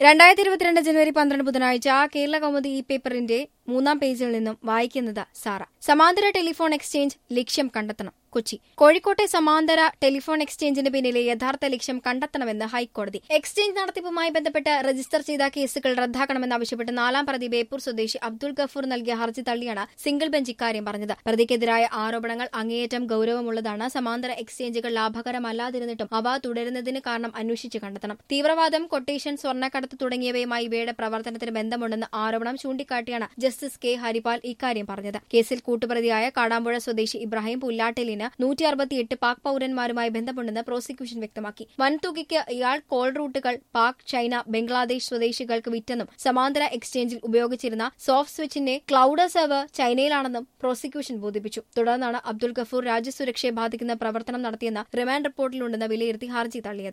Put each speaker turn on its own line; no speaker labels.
രണ്ടായിരത്തി ഇരുപത്തിരണ്ട് ജനുവരി പന്ത്രണ്ട് ബുധനാഴ്ച കേരള കൗമുദി ഈ പേപ്പറിന്റെ മൂന്നാം പേജിൽ നിന്നും വായിക്കുന്നത് സാറ സമാന്തര ടെലിഫോൺ എക്സ്ചേഞ്ച് ലക്ഷ്യം കണ്ടെത്തണം കൊച്ചി കോഴിക്കോട്ടെ സമാന്തര ടെലിഫോൺ എക്സ്ചേഞ്ചിന് പിന്നിലെ യഥാർത്ഥ ലക്ഷ്യം കണ്ടെത്തണമെന്ന് ഹൈക്കോടതി എക്സ്ചേഞ്ച് നടത്തിപ്പുമായി ബന്ധപ്പെട്ട് രജിസ്റ്റർ ചെയ്ത കേസുകൾ റദ്ദാക്കണമെന്നാവശ്യപ്പെട്ട് നാലാം പ്രതി ബേപ്പൂർ സ്വദേശി അബ്ദുൾ ഗഫൂർ നൽകിയ ഹർജി തള്ളിയാണ് സിംഗിൾ ബെഞ്ച് ഇക്കാര്യം പറഞ്ഞത് പ്രതിക്കെതിരായ ആരോപണങ്ങൾ അങ്ങേയറ്റം ഗൌരവമുള്ളതാണ് സമാന്തര എക്സ്ചേഞ്ചുകൾ ലാഭകരമല്ലാതിരുന്നിട്ടും അവ തുടരുന്നതിന് കാരണം അന്വേഷിച്ച് കണ്ടെത്തണം തീവ്രവാദം കൊട്ടേഷൻ സ്വർണ്ണക്കടത്ത് തുടങ്ങിയവയുമായി ഇവയുടെ പ്രവർത്തനത്തിന് ബന്ധമുണ്ടെന്ന് ആരോപണം ചൂണ്ടിക്കാട്ടിയാണ് ജസ്റ്റിസ് കെ ഹരിപാൽ ഇക്കാര്യം പറഞ്ഞത് കേസിൽ കൂട്ടുപ്രതിയായ കാടാമ്പുഴ സ്വദേശി ഇബ്രാഹിം പുല്ലാട്ടിലിന് നൂറ്റി അറുപത്തിയെട്ട് പാക് പൌരന്മാരുമായി ബന്ധമുണ്ടെന്ന് പ്രോസിക്യൂഷൻ വ്യക്തമാക്കി വൻതുകയ്ക്ക് ഇയാൾ കോൾ റൂട്ടുകൾ പാക് ചൈന ബംഗ്ലാദേശ് സ്വദേശികൾക്ക് വിറ്റെന്നും സമാന്തര എക്സ്ചേഞ്ചിൽ ഉപയോഗിച്ചിരുന്ന സോഫ്റ്റ് സ്വിച്ചിന്റെ ക്ലൌഡ് സെർവർ ചൈനയിലാണെന്നും പ്രോസിക്യൂഷൻ ബോധിപ്പിച്ചു തുടർന്നാണ് അബ്ദുൾ ഗഫൂർ രാജ്യസുരക്ഷയെ ബാധിക്കുന്ന പ്രവർത്തനം നടത്തിയെന്ന റിമാൻഡ് റിപ്പോർട്ടിലുണ്ടെന്ന് വിലയിരുത്തി ഹർജി തള്ളിയത്